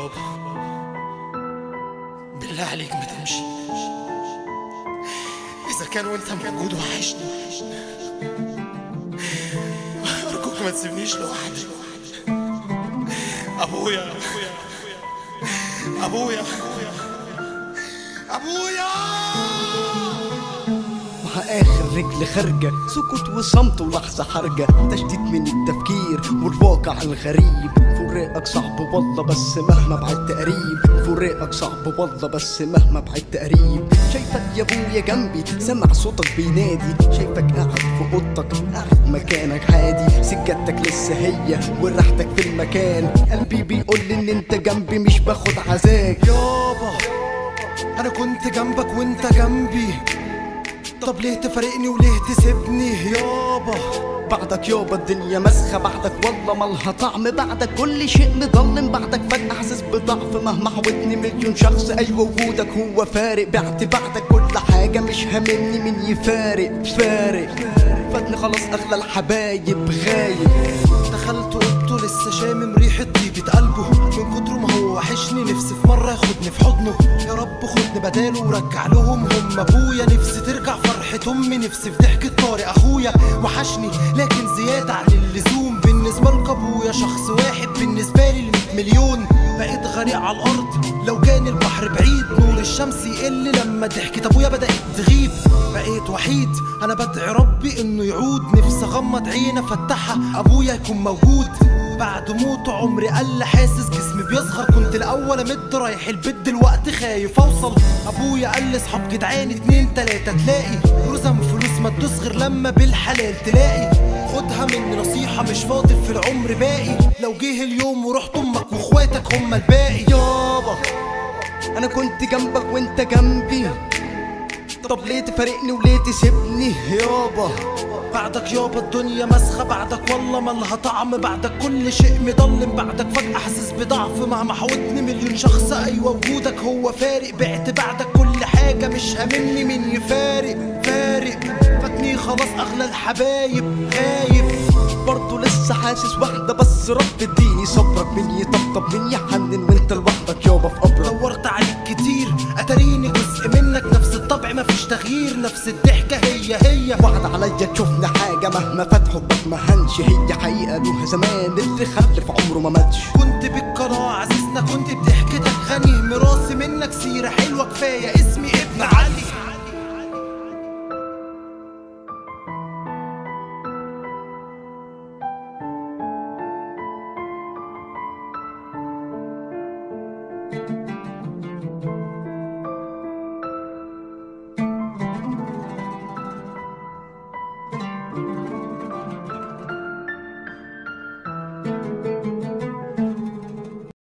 بابا بالله عليك ما تمشي إذا كان وأنت موجود وحشني أرجوك ما تسيبنيش لوحدي أبويا أبويا أبويا مع اخر رجل خارجة سكوت وصمت ولحظة حرجة تشتيت من التفكير والواقع الغريب فراقك صعب والله بس مهما بعدت قريب فراقك صعب والله بس مهما بعدت قريب شايفك يا ابويا جنبي سمع صوتك بينادي شايفك قاعد في اوضتك قاعد مكانك عادي سجادتك لسه هي وراحتك في المكان قلبي بيقول لي ان انت جنبي مش باخد عزاك يابا انا كنت جنبك وانت جنبي طب ليه تفارقني وليه تسيبني يابا بعدك يابا الدنيا مسخة بعدك والله مالها طعم بعدك كل شيء مضلم بعدك فجأة حاسس بضعف مهما حاولتني مليون شخص أيوة وجودك هو فارق بعت بعدك كل حاجة مش هاممني مين يفارق فارق فاتني خلاص أغلى الحبايب غايب دخلت اوضته لسه شامم ريحة طيبة قلبه من كتر ما هو وحشني نفسي في مرة ياخدني في حضنه يا رب خدني بداله ورجع لهم هم ابويا نفسي ترجع فرحة امي نفسي في ضحكة طارق اخويا وحشني لكن زيادة عن اللزوم بالنسبة لك ابويا شخص واحد بالنسبة لي ل مليون بقيت غريق على الارض لو كان البحر بعيد نور الشمس يقل لما ضحكة ابويا بدأت تغيب بقيت وحيد انا بدعي ربي انه يعود نفسي اغمض عيني افتحها ابويا يكون موجود بعد موته عمري قل حاسس جسمي بيصغر كنت الاول امد رايح البيت دلوقتي خايف اوصل ابويا قال لي اصحاب جدعان اتنين تلاته تلاقي رزم فلوس ما تدوس غير لما بالحلال تلاقي خدها مني نصيحة مش فاضل في العمر باقي لو جه اليوم ورحت امك واخواتك هما الباقي يابا أنا كنت جنبك وأنت جنبي طب ليه تفارقني وليه تسيبني يابا بعدك يابا الدنيا مسخة بعدك والله مالها طعم بعدك كل شيء مضلم بعدك فجأة حاسس بضعف مهما حاولتني مليون شخص أيوة وجودك هو فارق بعت بعدك كل حاجة مش هاممني مين يفارق فارق فاتني خلاص أغلى الحبايب غايب برضه لسه حاسس واحدة بس رب اديني صبرك مين يطبطب مين يحنن وانت لوحدك يابا في قبرك دورت عليك كتير اتاريني جزء منك نفس الطبع مفيش تغيير نفس الضحكة هي هي وعد عليا تشوفني حاجة مهما فات حبك ما هنش هي حقيقة لها زمان اللي خلف عمره ما ماتش كنت بالقناة عزيزنا كنت بضحكتك غني مراسي منك سيرة حلوة كفاية اسمي